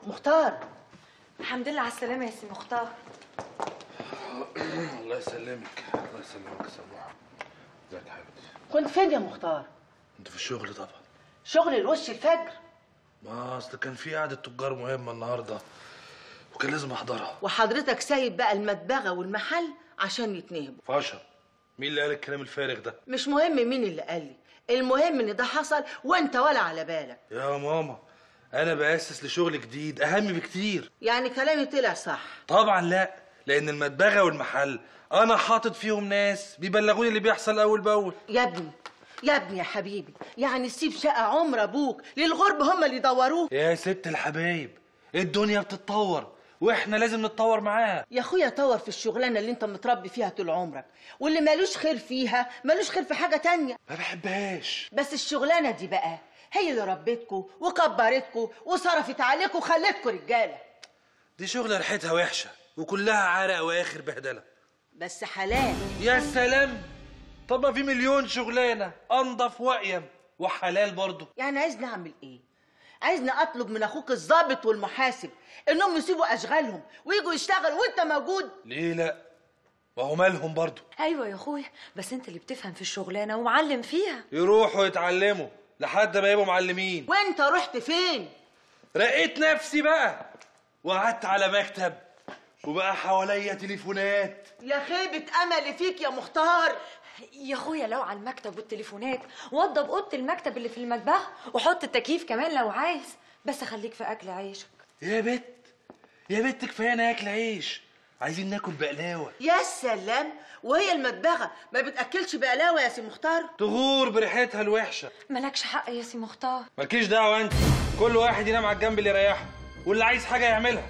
مختار الحمد لله على السلامة يا سي مختار الله يسلمك الله يسلمك يا سموحه ازيك يا حبيبتي كنت فين يا مختار انت في الشغل طبعا شغل الوش الفجر ما اصل كان في قعده تجار مهمه النهارده وكان لازم احضرها وحضرتك سايب بقى المدبغه والمحل عشان يتنهبوا فاشا مين اللي قال الكلام الفارغ ده مش مهم مين اللي قال لي المهم ان ده حصل وانت ولا على بالك يا ماما انا باسس لشغل جديد اهم بكتير يعني كلامي طلع صح طبعا لا لان المدبغه والمحل انا حاطط فيهم ناس بيبلغوني اللي بيحصل اول باول يا ابني يا ابني يا حبيبي يعني سيب شقة عمر ابوك للغرب هم اللي يدوروه يا ست الحبايب الدنيا بتتطور واحنا لازم نتطور معاها يا اخويا طور في الشغلانه اللي انت متربي فيها طول عمرك واللي مالوش خير فيها مالوش خير في حاجه تانية ما بحبهاش بس الشغلانه دي بقى هي اللي ربتكوا وكبرتكوا وصرفت عليكوا وخلتكوا رجاله دي شغله ريحتها وحشه وكلها عرق واخر بهدله بس حلال يا سلام طب ما في مليون شغلانه انضف واقيم وحلال برضه يعني عايزني اعمل ايه عايزني اطلب من اخوك الضابط والمحاسب انهم يسيبوا اشغالهم ويجوا يشتغلوا وانت موجود ليه لا ما هو مالهم برضه ايوه يا اخويا بس انت اللي بتفهم في الشغلانة ومعلم فيها يروحوا يتعلموا لحد ما يبقوا معلمين وانت رحت فين رقيت نفسي بقى وقعدت على مكتب وبقى حواليا تليفونات يا خيبه املي فيك يا مختار يا اخويا لو على المكتب والتليفونات وضب اوضه المكتب اللي في المطبخ وحط التكييف كمان لو عايز بس خليك في اكل عيشك يا بت يا بت كفايه انا اكل عيش عايزين ناكل بقلاوه يا سلام وهي المدبغه ما بتاكلش بقلاوه يا سي مختار تغور بريحتها الوحشه مالكش حق يا سي مختار مالكيش دعوه انت كل واحد ينام على الجنب اللي يريحه واللي عايز حاجه يعملها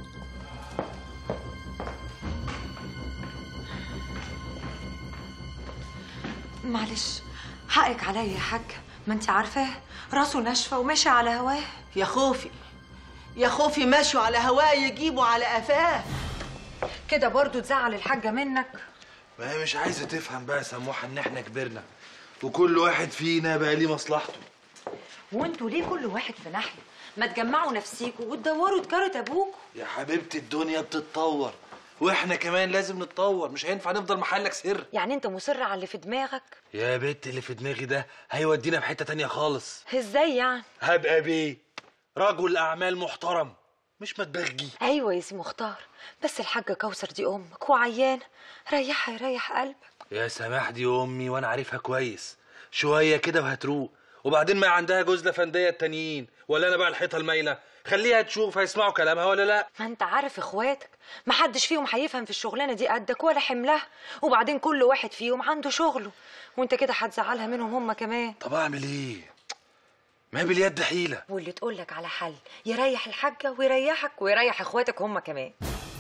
معلش حقك عليا يا حاج ما انت عارفاه راسه ناشفه وماشي على هواه يا خوفي يا خوفي ماشوا على هواه يجيبوا على قفاه كده برضو تزعل الحاجه منك ما هي مش عايزه تفهم بقى يا سموحه ان احنا كبرنا وكل واحد فينا بقى ليه مصلحته وانتوا ليه كل واحد في ناحيه ما تجمعوا نفسيكوا وتدوروا تجاره ابوكوا يا حبيبتي الدنيا بتتطور واحنا كمان لازم نتطور مش هينفع نفضل محلك سر يعني انت مصر على اللي في دماغك يا بنت اللي في دماغي ده هيودينا في حته تانية خالص ازاي يعني هبقى بيه رجل اعمال محترم مش متبغي ايوه يا سي مختار بس الحاجه كوثر دي امك وعيانه ريحها يريح قلبك يا سماح دي امي وانا عارفها كويس شويه كده وهتروق وبعدين ما عندها جوز لفنديه التانيين ولا انا بقى الحيطه المايله خليها تشوف هيسمعوا كلامها ولا لا ما انت عارف اخواتك محدش فيهم هيفهم في الشغلانه دي قدك ولا حملها وبعدين كل واحد فيهم عنده شغله وانت كده هتزعلها منهم هم كمان طب اعمل ايه ما باليد حيله واللي تقولك على حل يريح الحاجه ويريحك ويريح اخواتك هم كمان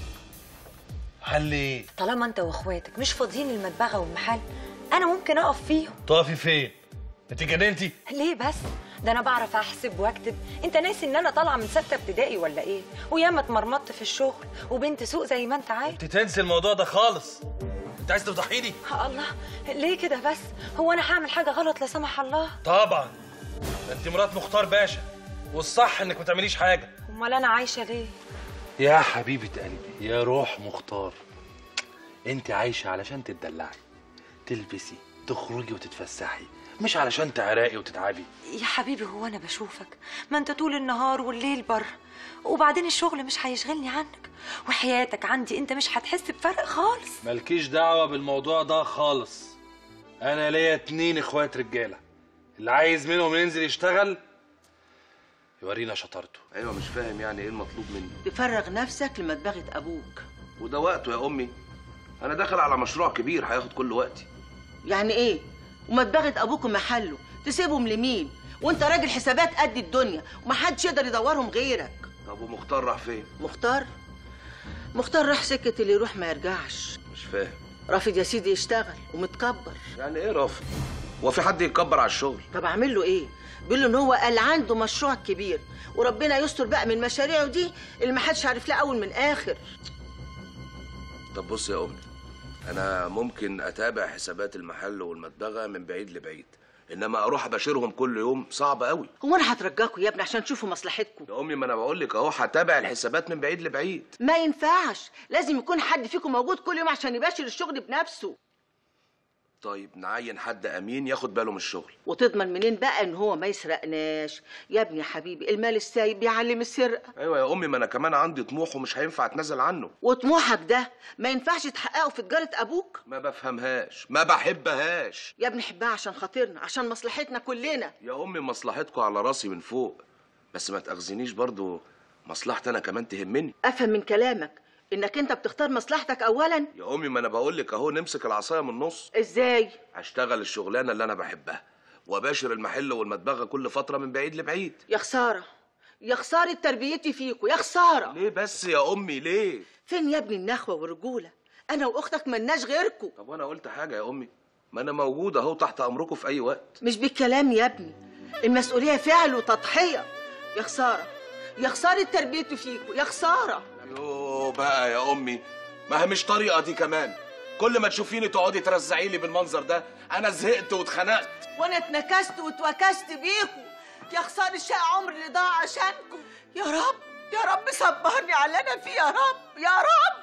حل ايه طالما انت واخواتك مش فاضيين المدبغه والمحل انا ممكن اقف فيهم تقفي فين انت جننتي ليه بس ده انا بعرف احسب واكتب انت ناسي ان انا طالعه من سته ابتدائي ولا ايه وياما اتمرمطت في الشغل وبنت سوق زي ما انت عارف انت تنسي الموضوع ده خالص انت عايز تفضحيني الله ليه كده بس هو انا هعمل حاجه غلط لا سمح الله طبعا ده انت مرات مختار باشا والصح انك ما تعمليش حاجه امال انا عايشه ليه يا حبيبه قلبي يا روح مختار انت عايشه علشان تتدلعي تلبسي تخرجي وتتفسحي مش علشان تعرقي وتتعبي يا حبيبي هو انا بشوفك ما انت طول النهار والليل بره وبعدين الشغل مش هيشغلني عنك وحياتك عندي انت مش هتحس بفرق خالص مالكيش دعوه بالموضوع ده خالص انا ليا اتنين اخوات رجاله اللي عايز منهم ينزل يشتغل يورينا شطارته ايوه مش فاهم يعني ايه المطلوب مني تفرغ نفسك لمدبغه ابوك وده وقته يا امي انا داخل على مشروع كبير هياخد كل وقتي يعني ايه ومدبغه ابوك محله تسيبهم لمين وانت راجل حسابات قد الدنيا ومحدش يقدر يدورهم غيرك طب ومختار راح فين مختار مختار راح سكه اللي يروح ما يرجعش مش فاهم رافض يا سيدي يشتغل ومتكبر يعني ايه رافض هو في حد يتكبر على الشغل طب اعمل له ايه بيقول له ان هو قال عنده مشروع كبير وربنا يستر بقى من مشاريعه دي اللي ما حدش عارف لها اول من اخر طب بص يا امي انا ممكن اتابع حسابات المحل والمدبغه من بعيد لبعيد انما اروح اباشرهم كل يوم صعب قوي هو انا هترجاكوا يا ابني عشان تشوفوا مصلحتكم يا امي ما انا بقول لك اهو هتابع الحسابات من بعيد لبعيد ما ينفعش لازم يكون حد فيكم موجود كل يوم عشان يباشر الشغل بنفسه طيب نعين حد امين ياخد باله من الشغل وتضمن منين بقى ان هو ما يسرقناش يا ابني يا حبيبي المال السايب بيعلم السرقه ايوه يا امي ما انا كمان عندي طموح ومش هينفع اتنازل عنه وطموحك ده ما ينفعش تحققه في تجاره ابوك ما بفهمهاش ما بحبهاش يا ابني حبها عشان خاطرنا عشان مصلحتنا كلنا يا امي مصلحتكم على راسي من فوق بس ما تاخذنيش برضو مصلحتي انا كمان تهمني افهم من كلامك انك انت بتختار مصلحتك اولا يا امي ما انا بقول لك اهو نمسك العصايه من النص ازاي هشتغل الشغلانه اللي انا بحبها واباشر المحل والمدبغه كل فتره من بعيد لبعيد يا خساره يا خساره تربيتي فيكوا يا خساره ليه بس يا امي ليه فين يا ابني النخوه والرجوله انا واختك ملناش غيركوا طب وانا قلت حاجه يا امي ما انا موجود اهو تحت امركم في اي وقت مش بالكلام يا ابني المسؤوليه فعل وتضحيه يا خساره يا خساره تربيتي فيكوا يا خساره يو بقى يا امي ما هي مش طريقه دي كمان كل ما تشوفيني تقعدي ترزعي لي بالمنظر ده انا زهقت واتخنقت وانا اتنكست واتوكست بيكوا يا خساره شقى عمري اللي ضاع عشانكم يا رب يا رب صبرني على اللي انا فيه يا رب يا رب